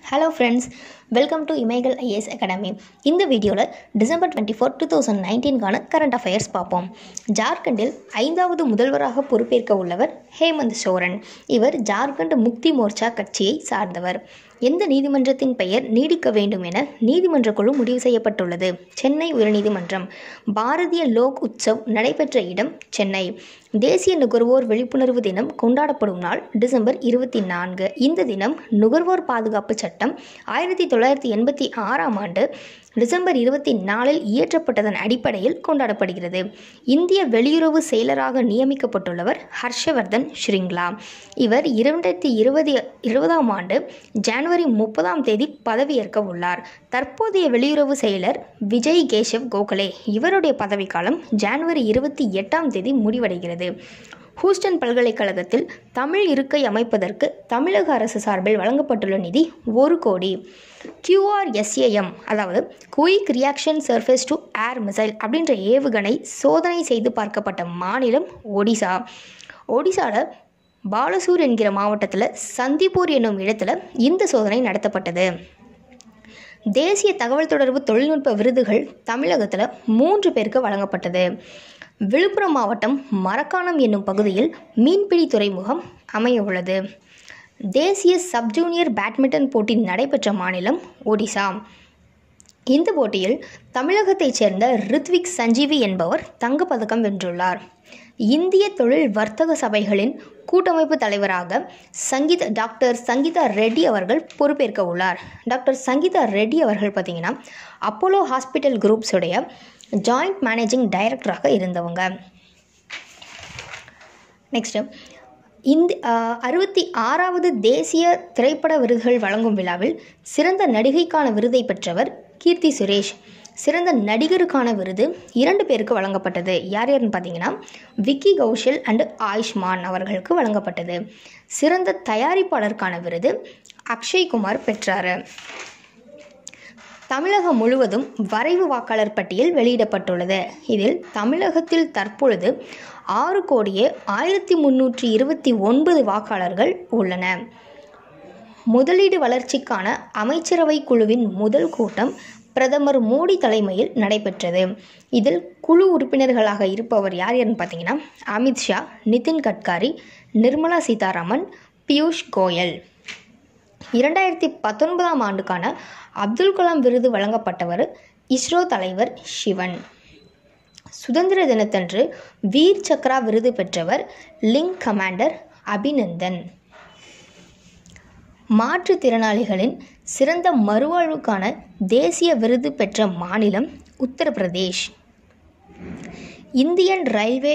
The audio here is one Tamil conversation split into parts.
hello friends welcome to Imaigal IAS academy இந்த வீடியோவில் December twenty four two thousand நைன்டீன்கான கரண்ட் அஃபேர்ஸ் பார்ப்போம் ஜார்க்கண்டில் ஐந்தாவது முதல்வராக பொறுப்பேற்க உள்ளவர் ஹேமந்த் சோரன் இவர் ஜார்க்கண்ட் முக்தி மோர்ச்சா கட்சியை சார்ந்தவர் எந்த நீதிமன்றத்தின் பெயர் நீடிக்க வேண்டும் என நீதிமன்ற குழு முடிவு செய்யப்பட்டுள்ளது சென்னை உயர்நீதிமன்றம் பாரதிய லோக் உற்சவ் நடைபெற்ற இடம் சென்னை தேசிய நுகர்வோர் விழிப்புணர்வு தினம் கொண்டாடப்படும் நாள் டிசம்பர் இருபத்தி நான்கு இந்த தினம் நுகர்வோர் பாதுகாப்பு சட்டம் ஆயிரத்தி தொள்ளாயிரத்தி எண்பத்தி ஆறாம் ஆண்டு டிசம்பர் இருபத்தி நாலில் இயற்றப்பட்டதன் அடிப்படையில் கொண்டாடப்படுகிறது இந்திய வெளியுறவு செயலராக நியமிக்கப்பட்டுள்ளவர் ஹர்ஷவர்தன் ஸ்ரிங்லா இவர் இரண்டாயிரத்தி இருபது இருபதாம் ஆண்டு ஜனவரி முப்பதாம் தேதி பதவியேற்க உள்ளார் தற்போதைய வெளியுறவு செயலர் விஜய் கேஷவ் கோகலே இவருடைய பதவிக்காலம் ஜனவரி இருபத்தி எட்டாம் தேதி முடிவடைகிறது ஹூஸ்டன் பல்கலைக்கழகத்தில் தமிழ் இருக்கை அமைப்பதற்கு தமிழக அரசு சார்பில் வழங்கப்பட்டுள்ள நிதி ஒரு கோடி கியூஆர்எஸ்ஏஎம் அதாவது quick reaction surface to air missile அப்படின்ற ஏவுகணை சோதனை செய்து பார்க்கப்பட்ட மாநிலம் ஒடிசா ஒடிசாவில் பாலசூர் என்கிற மாவட்டத்தில் சந்திப்பூர் என்னும் இடத்துல இந்த சோதனை நடத்தப்பட்டது தேசிய தகவல் தொடர்பு தொழில்நுட்ப விருதுகள் தமிழகத்தில் மூன்று பேருக்கு வழங்கப்பட்டது விழுப்புரம் மாவட்டம் மரக்காணம் என்னும் பகுதியில் மீன்பிடி துறைமுகம் அமைய உள்ளது தேசிய சப் ஜூனியர் பேட்மிண்டன் போட்டி நடைபெற்ற மாநிலம் ஒடிசா இந்த போட்டியில் தமிழகத்தைச் சேர்ந்த ரித்விக் சஞ்சீவி என்பவர் தங்கப்பதக்கம் வென்றுள்ளார் இந்திய தொழில் வர்த்தக சபைகளின் கூட்டமைப்பு தலைவராக சங்கீத டாக்டர் சங்கீதா ரெட்டி அவர்கள் பொறுப்பேற்க உள்ளார் டாக்டர் சங்கீதா ரெட்டி அவர்கள் பார்த்திங்கன்னா அப்போலோ ஹாஸ்பிட்டல் குரூப்ஸுடைய ஜாயிண்ட் மேனேஜிங் டைரக்டராக இருந்தவங்க நெக்ஸ்ட்டு இந்த அறுபத்தி ஆறாவது தேசிய திரைப்பட விருதுகள் வழங்கும் விழாவில் சிறந்த நடிகைக்கான விருதை பெற்றவர் கீர்த்தி சுரேஷ் சிறந்த நடிகருக்கான விருது இரண்டு பேருக்கு வழங்கப்பட்டது யார் யாருன்னு பார்த்தீங்கன்னா விக்கி கௌஷல் அண்டு ஆயுஷ்மான் அவர்களுக்கு வழங்கப்பட்டது சிறந்த தயாரிப்பாளருக்கான விருது அக்ஷய்குமார் பெற்றார் தமிழகம் முழுவதும் வரைவு வாக்காளர் பட்டியல் வெளியிடப்பட்டுள்ளது இதில் தமிழகத்தில் தற்பொழுது ஆறு கோடியே ஆயிரத்தி முன்னூற்றி இருபத்தி ஒன்பது வாக்காளர்கள் உள்ளன முதலீடு வளர்ச்சிக்கான அமைச்சரவை குழுவின் முதல் கூட்டம் பிரதமர் மோடி தலைமையில் நடைபெற்றது இதில் குழு உறுப்பினர்களாக இருப்பவர் யார் யாருன்னு பார்த்தீங்கன்னா அமித்ஷா நிதின் கட்காரி நிர்மலா சீதாராமன் பியூஷ் கோயல் இரண்டாயிரத்தி பத்தொன்பதாம் ஆண்டுக்கான அப்துல் கலாம் விருது வழங்கப்பட்டவர் இஸ்ரோ தலைவர் சிவன் சுதந்திர தினத்தன்று வீர் சக்ரா விருது பெற்றவர் லிங் கமாண்டர் அபிநந்தன் மாற்றுத்திறனாளிகளின் சிறந்த மறுவாழ்வுக்கான தேசிய விருது பெற்ற மாநிலம் Uttar Pradesh Indian railway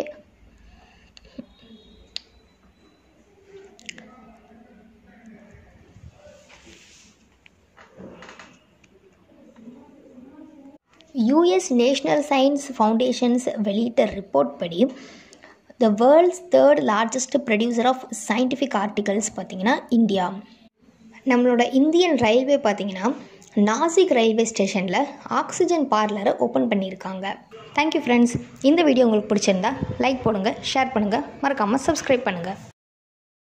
US national science foundations வெளியிட்ட ரிப்போர்ட் படி the world's third largest producer of scientific articles பார்த்திங்கன்னா இந்தியா நம்மளோட இந்தியன் ரயில்வே பார்த்திங்கன்னா நாசிக் ரயில்வே ஸ்டேஷனில் ஆக்சிஜன் பார்லரை ஓப்பன் பண்ணியிருக்காங்க தேங்க்யூ ஃப்ரெண்ட்ஸ் இந்த வீடியோ உங்களுக்கு பிடிச்சிருந்தா லைக் போடுங்க ஷேர் பண்ணுங்கள் மறக்காமல் சப்ஸ்கிரைப் பண்ணுங்கள்